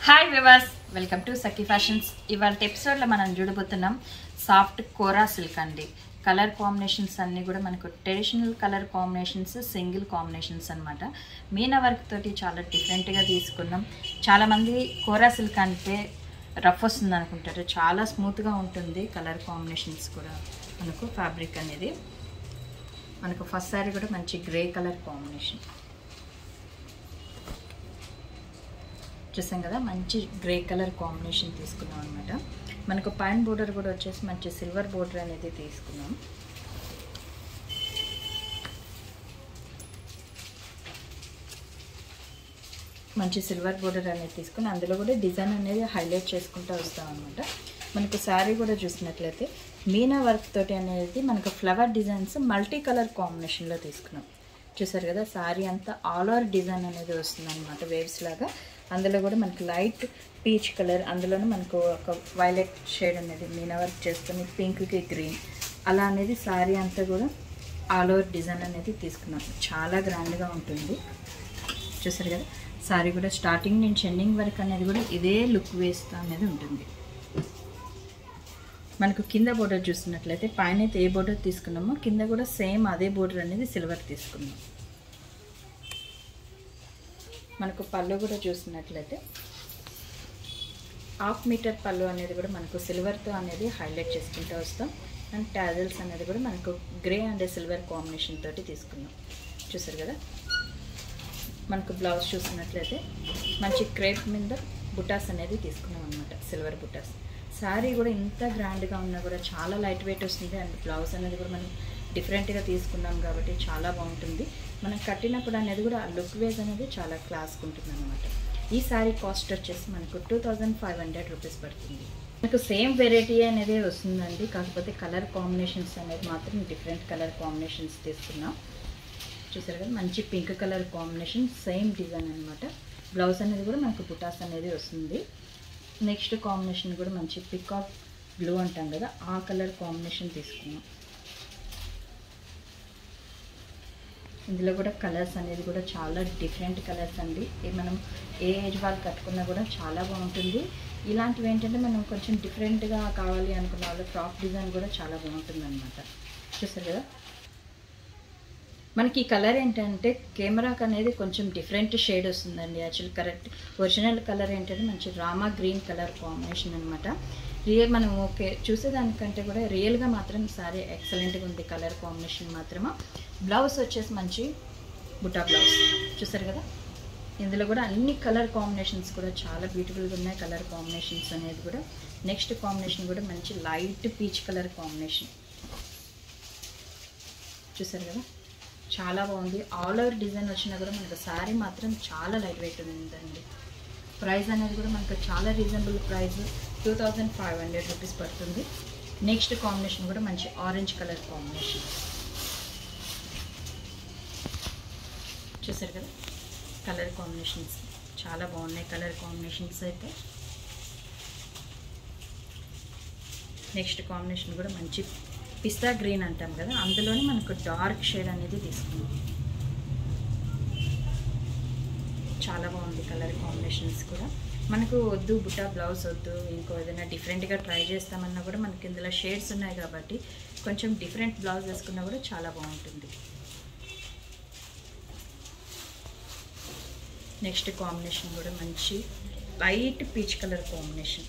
hi viewers welcome to Sakhi fashions ఇవాళ ఎపిసోడ్లో మనం చూడబోతున్నాం సాఫ్ట్ కోరా సిల్క్ అండి కలర్ కాంబినేషన్స్ అన్నీ కూడా మనకు traditional colour combinations single combinations అనమాట మీనా వర్క్ తోటి చాలా డిఫరెంట్గా తీసుకున్నాం చాలామంది కోరా సిల్క్ అంటే రఫ్ వస్తుంది అనుకుంటారు చాలా స్మూత్గా ఉంటుంది కలర్ కాంబినేషన్స్ కూడా మనకు ఫ్యాబ్రిక్ అనేది మనకు ఫస్ట్ సారీ కూడా మంచి గ్రే కలర్ కాంబినేషన్ చూసాం కదా మంచి గ్రే కలర్ కాంబినేషన్ తీసుకున్నాం అనమాట మనకు పైన బోర్డర్ కూడా వచ్చేసి మంచి సిల్వర్ బోర్డర్ అనేది తీసుకున్నాం మంచి సిల్వర్ బోర్డర్ అనేది తీసుకుని అందులో కూడా డిజైన్ అనేది హైలైట్ చేసుకుంటూ వస్తాం అనమాట మనకు శారీ కూడా చూసినట్లయితే మీనా వర్క్ తోటి అనేది మనకు ఫ్లవర్ డిజైన్స్ మల్టీ కలర్ కాంబినేషన్లో తీసుకున్నాం చూసారు కదా శారీ అంతా ఆల్ ఓవర్ డిజైన్ అనేది వస్తుంది అనమాట వేవ్స్ లాగా అందులో కూడా మనకి లైట్ పీచ్ కలర్ అందులోనే మనకు ఒక వైలెట్ షేడ్ అనేది మీనా వర్క్ చేసుకుని పింక్కి గ్రీన్ అలా అనేది శారీ అంతా కూడా ఆల్ ఓవర్ డిజైన్ అనేది తీసుకున్నాం చాలా గ్రాండ్గా ఉంటుంది చూసారు కదా శారీ కూడా స్టార్టింగ్ నుంచి ఎండింగ్ వరకు అనేది కూడా ఇదే లుక్ వేస్తా అనేది ఉంటుంది మనకు కింద బోర్డర్ చూసినట్లయితే పైన అయితే ఏ బోర్డర్ తీసుకున్నామో కింద కూడా సేమ్ అదే బోర్డర్ అనేది సిల్వర్ తీసుకున్నాం మనకు పళ్ళు కూడా చూసినట్లయితే హాఫ్ మీటర్ పళ్ళు అనేది కూడా మనకు సిల్వర్తో అనేది హైలైట్ చేసుకుంటూ వస్తాం అండ్ టాజల్స్ అనేది కూడా మనకు గ్రే అండ్ సిల్వర్ కాంబినేషన్ తోటి తీసుకున్నాం చూసారు కదా మనకు బ్లౌజ్ చూసినట్లయితే మంచి క్రేప్ మీద బుటాస్ అనేది తీసుకున్నాం అనమాట సిల్వర్ బుటాస్ శారీ కూడా ఇంత గ్రాండ్గా ఉన్నా కూడా చాలా లైట్ వెయిట్ వస్తుంది అండ్ బ్లౌజ్ అనేది కూడా మనం డిఫరెంట్గా తీసుకున్నాం కాబట్టి చాలా బాగుంటుంది మనం కట్టినప్పుడు అనేది కూడా ఆ లుక్ వేజ్ అనేది చాలా క్లాస్గా ఉంటుంది అనమాట ఈ శారీ కాస్ట్ వచ్చేసి మనకు two thousand five hundred rupees పడుతుంది మనకు సేమ్ వెరైటీ అనేది వస్తుందండి కాకపోతే కలర్ కాంబినేషన్స్ అనేది మాత్రం డిఫరెంట్ కలర్ కాంబినేషన్స్ తీసుకున్నాం చూసారు కదా మంచి pink colour combination same design అనమాట బ్లౌజ్ అనేది కూడా మనకు బుటాస్ అనేది వస్తుంది నెక్స్ట్ కాంబినేషన్ కూడా మంచి పికాక్ బ్లూ అంటాం కదా ఆ కలర్ కాంబినేషన్ తీసుకున్నాం ఇందులో కూడా కలర్స్ అనేది కూడా చాలా డిఫరెంట్ కలర్స్ అండి ఇది మనం ఏ ఏజ్ వాళ్ళు కట్టుకున్నా కూడా చాలా బాగుంటుంది ఇలాంటివి ఏంటంటే మనం కొంచెం డిఫరెంట్గా కావాలి అనుకున్న వాళ్ళు ఫ్రాక్ డిజైన్ కూడా చాలా బాగుంటుంది అనమాట చూసారు కదా మనకి ఈ కలర్ ఏంటంటే కెమెరాకి అనేది కొంచెం డిఫరెంట్ షేడ్ వస్తుందండి యాక్చువల్ కరెక్ట్ ఒరిజినల్ కలర్ ఏంటంటే మంచి రామా గ్రీన్ కలర్ కాంబినేషన్ అనమాట రియల్ మనం ఓకే చూసేదానికంటే కూడా రియల్గా మాత్రం సారీ ఎక్సలెంట్గా ఉంది కలర్ కాంబినేషన్ మాత్రమే బ్లౌజ్ వచ్చేసి మంచి బుటా బ్లౌజ్ చూసారు కదా ఇందులో కూడా అన్ని కలర్ కాంబినేషన్స్ కూడా చాలా బ్యూటిఫుల్గా ఉన్నాయి కలర్ కాంబినేషన్స్ అనేది కూడా నెక్స్ట్ కాంబినేషన్ కూడా మంచి లైట్ పీచ్ కలర్ కాంబినేషన్ చూసారు కదా చాలా బాగుంది ఆల్ ఓవర్ డిజైన్ వచ్చినా కూడా మనకు శారీ మాత్రం చాలా లైట్ వెయిట్ ఉందండి ప్రైస్ అనేది కూడా మనకు చాలా reasonable price two thousand five hundred rupees పడుతుంది నెక్స్ట్ కాంబినేషన్ కూడా మంచి ఆరెంజ్ కలర్ కాంబినేషన్ చూసారు కదా కలర్ కాంబినేషన్స్ చాలా బాగున్నాయి కలర్ కాంబినేషన్స్ అయితే నెక్స్ట్ కాంబినేషన్ కూడా మంచి పిస్తా గ్రీన్ అంటాం కదా అందులోనే మనకు డార్క్ షేడ్ అనేది తీసుకున్నాం చాలా బాగుంది కలర్ కాంబినేషన్స్ కూడా మనకు వద్దు బుట్టా బ్లౌజ్ వద్దు ఇంకో ఏదైనా డిఫరెంట్గా ట్రై చేస్తామన్నా కూడా మనకి ఇందులో షేడ్స్ ఉన్నాయి కాబట్టి కొంచెం డిఫరెంట్ బ్లౌజ్ వేసుకున్నా కూడా చాలా బాగుంటుంది నెక్స్ట్ కాంబినేషన్ కూడా మంచి లైట్ పీచ్ కలర్ కాంబినేషన్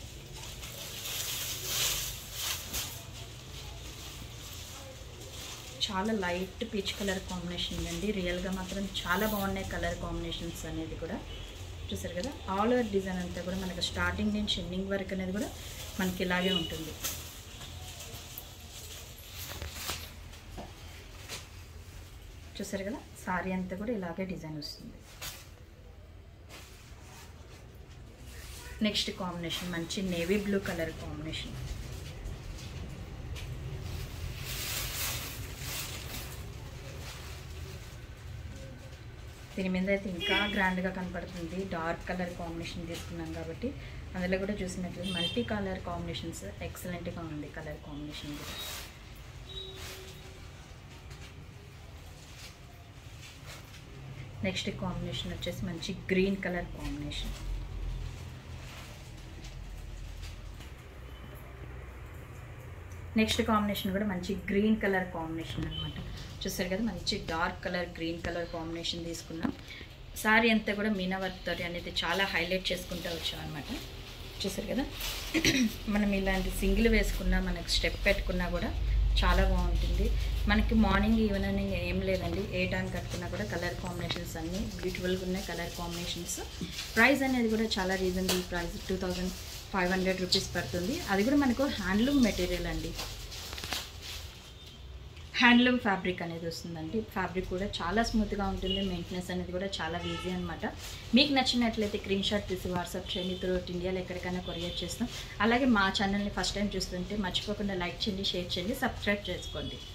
చాలా లైట్ పీచ్ కలర్ కాంబినేషన్ అండి రియల్గా మాత్రం చాలా బాగున్నాయి కలర్ కాంబినేషన్స్ అనేది కూడా చూసారు కదా ఆల్ ఓవర్ డిజైన్ అంతా కూడా మనకు స్టార్టింగ్ నుంచి ఎండింగ్ వరకు అనేది కూడా మనకి ఇలాగే ఉంటుంది చూసారు కదా సారీ అంతా కూడా ఇలాగే డిజైన్ వస్తుంది నెక్స్ట్ కాంబినేషన్ మంచి నేవీ బ్లూ కలర్ కాంబినేషన్ దీని మీద అయితే ఇంకా గ్రాండ్గా కనపడుతుంది డార్క్ కలర్ కాంబినేషన్ తీసుకున్నాం కాబట్టి అందులో కూడా చూసినట్లు మల్టీ కలర్ కాంబినేషన్స్ ఎక్సలెంట్గా ఉంది కలర్ కాంబినేషన్ కూడా నెక్స్ట్ కాంబినేషన్ వచ్చేసి మంచి green colour combination next combination కూడా మంచి గ్రీన్ కలర్ కాంబినేషన్ అనమాట చూసారు కదా మంచి dark colour green colour combination తీసుకున్నాం సారీ అంతా కూడా మీనా వర్క్ తోటి అనేది చాలా హైలైట్ చేసుకుంటూ వచ్చాం అనమాట చూసారు కదా మనం ఇలాంటి సింగిల్ వేసుకున్నా మనకు స్టెప్ పెట్టుకున్నా కూడా చాలా బాగుంటుంది మనకి మార్నింగ్ ఈవినింగ్ ఏం లేదండి ఏ టైం కట్టుకున్నా కూడా కలర్ కాంబినేషన్స్ అన్నీ బ్యూటిఫుల్గా ఉన్నాయి కలర్ కాంబినేషన్స్ ప్రైస్ అనేది కూడా చాలా reasonable price two thousand five hundred rupees పడుతుంది అది కూడా మనకు హ్యాండ్లూమ్ మెటీరియల్ అండి హ్యాండ్లూమ్ ఫ్యాబ్రిక్ అనేది వస్తుందండి ఫ్యాబ్రిక్ కూడా చాలా స్మూత్గా ఉంటుంది మెయింటెనెన్స్ అనేది కూడా చాలా ఈజీ అనమాట మీకు నచ్చినట్లయితే స్క్రీన్ షాట్ తీసి వాట్సాప్ చేయండి త్రూ ఇండియాలో ఎక్కడికైనా కొరియర్ చేస్తాం అలాగే మా ఛానల్ని ఫస్ట్ టైం చూస్తుంటే మర్చిపోకుండా లైక్ చేయండి షేర్ చేయండి సబ్స్క్రైబ్ చేసుకోండి